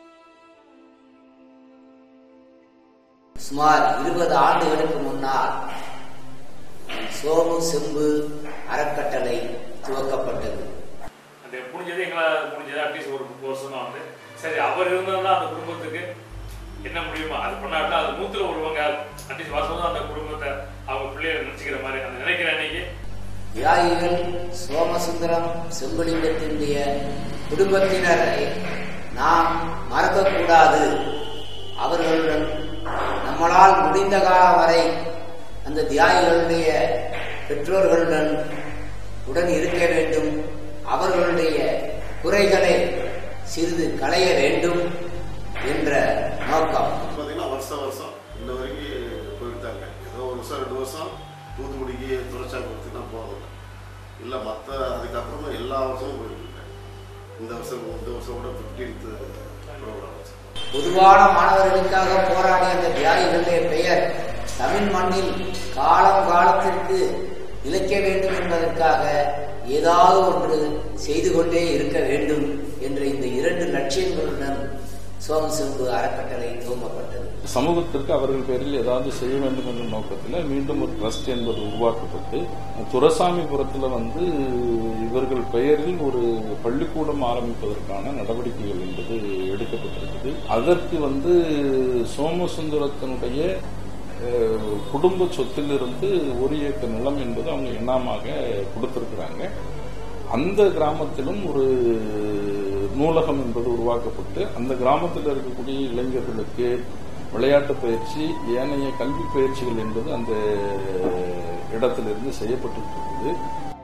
சுமார் இருபது ஆண்டுகளுக்கு முன்னால் சோமு செம்பு அறக்கட்டளை துவக்கப்பட்டது அந்த முடிஞ்சது எங்களால் முடிஞ்சது அட்லீஸ்ட் ஒரு முப்பது வருஷம் தான் வந்து சரி அவர் இருந்தால் அந்த குடும்பத்துக்கு என்ன முடியுமோ அது பண்ணாட்டா அது நூத்துல ஒருவங்க அட்லீஸ்ட் வருஷம் அந்த குடும்பத்தை அவங்க பிள்ளைய நினைச்சுக்கிற மாதிரி அந்த நினைக்கிற அன்னைக்கு தியாகிகள் சோமசுந்தரம் செம்புலிங்கத்தினுடைய குடும்பத்தினரை நாம் மறக்கக்கூடாது அவர்களுடன் நம்மளால் முடிந்த காலம் வரை அந்த தியாகிகளுடைய பெற்றோர்களுடன் உடன் இருக்க வேண்டும் அவர்களுடைய குறைகளை சிறிது களைய வேண்டும் என்ற நோக்கம் பார்த்தீங்கன்னா வருஷம் வருஷம் இன்ன வரைக்கும் போயிருந்தாங்க ஏதோ ஒரு வருஷம் ரெண்டு வருஷம் தூத்துக்குடிக்கு துறைச்சாங்குளத்துக்கு தான் போகல இல்லை மற்ற அதுக்கப்புறமா எல்லா வருஷமும் போயிருக்காங்க இந்த வருஷம் இந்த வருஷம் கூட ஃபிஃப்டீன்த்து ப்ரோக்ராம் வச்சு பொதுவான மாணவர்களுக்காக போராடிய அந்த தியாகிகளுடைய பெயர் தமிழ் மண்ணில் காலம் காலத்திற்கு நிலைக்க வேண்டும் என்பதற்காக ஏதாவது ஒன்று செய்து கொண்டே இருக்க வேண்டும் என்ற இந்த இரண்டு லட்சியங்களுடன் சோமசிந்து அறக்கட்டளை துவங்கப்பட்டது சமூகத்திற்கு அவர்கள் பேரில் ஏதாவது செய்ய வேண்டும் என்ற நோக்கத்தில் மீண்டும் ஒரு ட்ரஸ்ட் என்பது உருவாக்கப்பட்டு துரசாமிபுரத்தில் வந்து இவர்கள் பெயரில் ஒரு பள்ளிக்கூடம் ஆரம்பிப்பதற்கான நடவடிக்கைகள் என்பது எடுக்கப்பட்டிருக்குது அதற்கு வந்து சோமசுந்தரத்தினுடைய அஹ், குடும்ப சொத்திலிருந்து ஒரு ஏக்கர் நிலம் என்பது அவங்க எண்ணாமாக கொடுத்திருக்கிறாங்க அந்த கிராமத்திலும் ஒரு நூலகம் என்பது உருவாக்கப்பட்டு அந்த கிராமத்தில் இருக்கக்கூடிய இளைஞர்களுக்கு விளையாட்டு பயிற்சி ஏனைய கல்வி பயிற்சிகள் என்பது அந்த இடத்திலிருந்து செய்யப்பட்டிருக்கிறது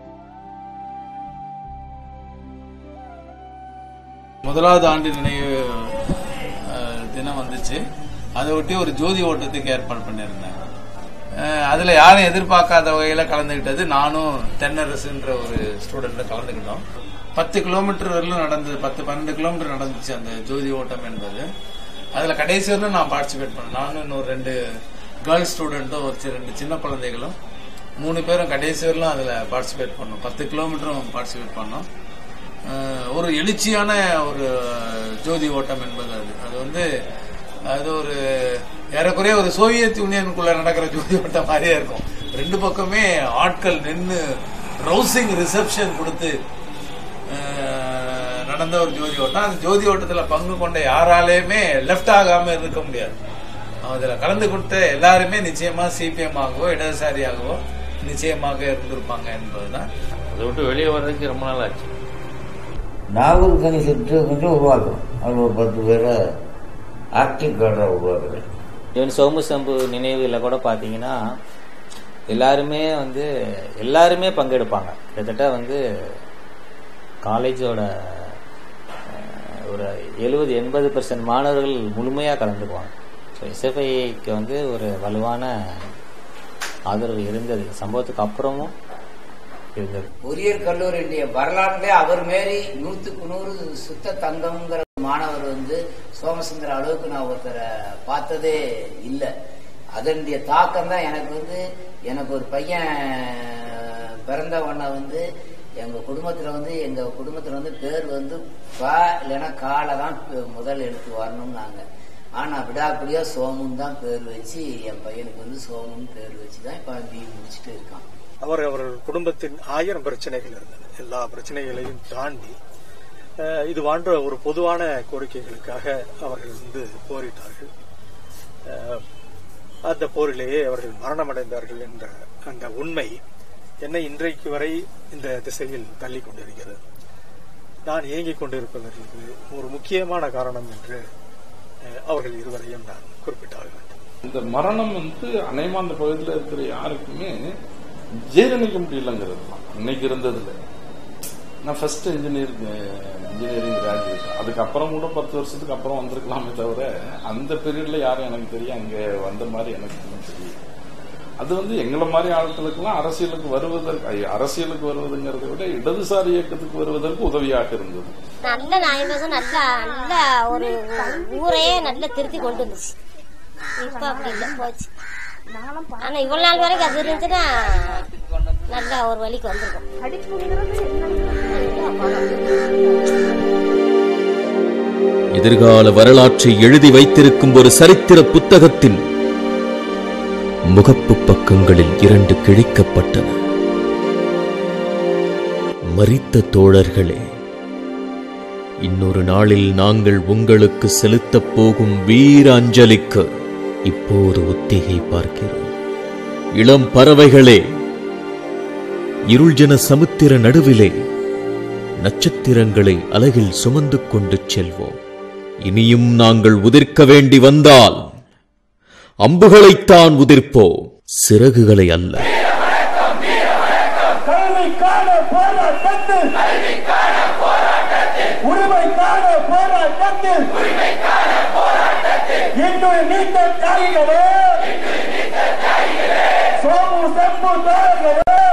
முதலாவது ஆண்டு நினைவு அஹ், தினம் வந்துச்சு அதை ஒட்டி ஒரு ஜோதி ஓட்டத்துக்கு ஏற்பாடு பண்ணியிருந்தாங்க அஹ், அதுல யாரும் எதிர்பார்க்காத வகையில கலந்துக்கிட்டது நானும் தென்னரசுன்ற ஒரு ஸ்டூடெண்ட்ல கலந்துக்கிட்டோம் பத்து கிலோமீட்டர் வரலும் நடந்தது பத்து பன்னெண்டு கிலோமீட்டர் நடந்துச்சு அந்த ஜோதி ஓட்டம் என்பது அதுல கடைசி வரலும் நான் பார்ட்டிசிபேட் பண்ணேன் நானும் இன்னொரு ரெண்டு கேர்ள்ஸ் ஸ்டூடெண்ட்டும் ஒரு சி- ரெண்டு சின்ன குழந்தைகளும் மூணு பேரும் கடைசி வரலும் அதுல பார்ட்டிசிபேட் பண்ணோம் பத்து கிலோமீட்டரும் பார்ட்டிசிபேட் பண்ணோம் அஹ் ஒரு எழுச்சியான ஒரு ஜோதி ஓட்டம் என்பது அது அது வந்து அது ஒரு ஏறக்குறைய ஒரு சோவியத் யூனியனுக்குள்ள நடக்கிற ஜோதி ஓட்டம் மாதிரியே இருக்கும் ரெண்டு பக்கமே ஆட்கள் நின்று ரவுசிங் ரிசப்ஷன் கொடுத்து அஹ், நடந்த ஒரு ஜோதி ஓட்டம் அந்த ஜோதி ஓட்டத்துல பங்கு கொண்ட யாராலையுமே லெஃப்ட் ஆகாம இருக்க முடியாது அதுல கலந்து கொடுத்த எல்லாருமே நிச்சயமா சிபிஎம் ஆகவோ இடதுசாரியாகவோ நிச்சயமாக இருந்திருப்பாங்க என்பதுதான் அதை விட்டு வெளியே வர்றதுக்கு ரொம்ப நாள் ஆச்சு நாகூர் கனி செட்டு கொஞ்சம் உருவாக்கணும் அது ஒரு பத்து பேரை ஆக்டிவ் கார்டராக உருவாக்குறேன் ஈவன் சோமு சம்பு நினைவுல கூட பார்த்தீங்கன்னா எல்லாருமே வந்து எல்லாருமே பங்கெடுப்பாங்க கிட்டத்தட்ட வந்து காலேஜோட அஹ், ஒரு எழுபது எண்பது பெர்சன்ட் மாணவர்கள் முழுமையாக கலந்துக்குவாங்க ஸோ எஸ்எஃப்ஐக்கு வந்து ஒரு வலுவான ஆதரவு இருந்தது சம்பவத்துக்கு அப்புறமும் இருந்தது பொறியியல் கல்லூரியுடைய வரலாற்றிலே அவர் மாரி நூத்துக்கு நூறு சுத்த தங்கம்ங்கிற மாணவர் வந்து சோமசுந்தர அளவுக்கு நான் ஒருத்தரை பார்த்ததே இல்லை அதனுடைய தாக்கம் தான் எனக்கு வந்து எனக்கு ஒரு பையன் பிறந்த உடனே வந்து எங்க குடும்பத்துல வந்து எங்க குடும்பத்துல வந்து பேர் வந்து ப இல்லைன்னா காலை தான் பே- முதல் எழுத்து வரணும்னாங்க ஆனா விடாக்குடியா சோமுன்னு தான் பேர் வச்சு என் பையனுக்கு வந்து சோமுன்னு பேர் வச்சு தான் இப்ப பி முடிச்சுட்டு இருக்கான் அவர் அவர் குடும்பத்தின் ஆயிரம் பிரச்சனைகள் இருந்தன எல்லா பிரச்சனைகளையும் தாண்டி அஹ், இது போன்ற ஒரு பொதுவான கோரிக்கைகளுக்காக அவர்கள் வந்து போரிட்டார்கள் அஹ், அந்த போரிலேயே அவர்கள் மரணமடைந்தார்கள் என்ற அந்த உண்மை என்னை இன்றைக்கு வரை இந்த திசையில் தள்ளி கொண்டிருக்கிறது நான் இயங்கிக் கொண்டிருப்பதற்கு ஒரு முக்கியமான காரணம் என்று அஹ், அவர்கள் இருவரையும் நான் குறிப்பிட்டாக வேண்டும் இந்த மரணம் வந்து அநேகமா அந்த பகுதியில் இருக்கிற யாருக்குமே ஜீரணிக்க முடியலங்கிறது தான் இன்னைக்கு இருந்ததுல நான் ஃபர்ஸ்ட் இன்ஜினியர் இன்ஜினியரிங் கிராஜுவேட் அதுக்கப்புறம் கூட பத்து வருஷத்துக்கு அப்புறம் வந்திருக்கலாமே தவிர அந்த பீரியட்ல யாரும் எனக்கு தெரியும் அங்க வந்த மாதிரி எனக்கு ஒன்றும் தெரியும் அது வந்து எங்களை மாதிரி ஆட்களுக்கெல்லாம் அரசியலுக்கு வருவதற்கு ஐ, அரசியலுக்கு வருவதுங்கிறதை விட இடதுசாரி இயக்கத்துக்கு வருவதற்கு உதவியாக இருந்தது நல்ல நாயகம் நல்லா நல்ல ஒரு ஊரையே நல்லா திருத்தி கொண்டு வந்துச்சு இப்ப அப்படி இல்லை போச்சு ஆனா இவ்வளவு நாள் வரைக்கும் அது இருந்துச்சுன்னா நல்லா ஒரு வழிக்கு வந்திருக்கும் எதிர்கால வரலாற்றை எழுதி வைத்திருக்கும் ஒரு சரித்திர புத்தகத்தின் முகப்பு பக்கங்களில் இரண்டு கிழிக்கப்பட்டன மரித்த தோழர்களே இன்னொரு நாளில் நாங்கள் உங்களுக்கு செலுத்தப் போகும் வீர அஞ்சலிக்கு இப்போது ஒத்திகை பார்க்கிறோம் இளம் பறவைகளே இருள்ஜன சமுத்திர நடுவிலே நட்சத்திரங்களை அலகில் சுமந்து கொண்டு செல்வோம் இனியும் நாங்கள் உதிர்க்க வேண்டி வந்தால் அம்புகளைத்தான் உதிர்ப்போம் சிறகுகளை அல்ல கல்விக்கான போராட்டத்தில் உரிமைக்கான போராட்டத்தில் இன்னும் நீண்ட தாய்களே சோமு செம்பு தோழர்களே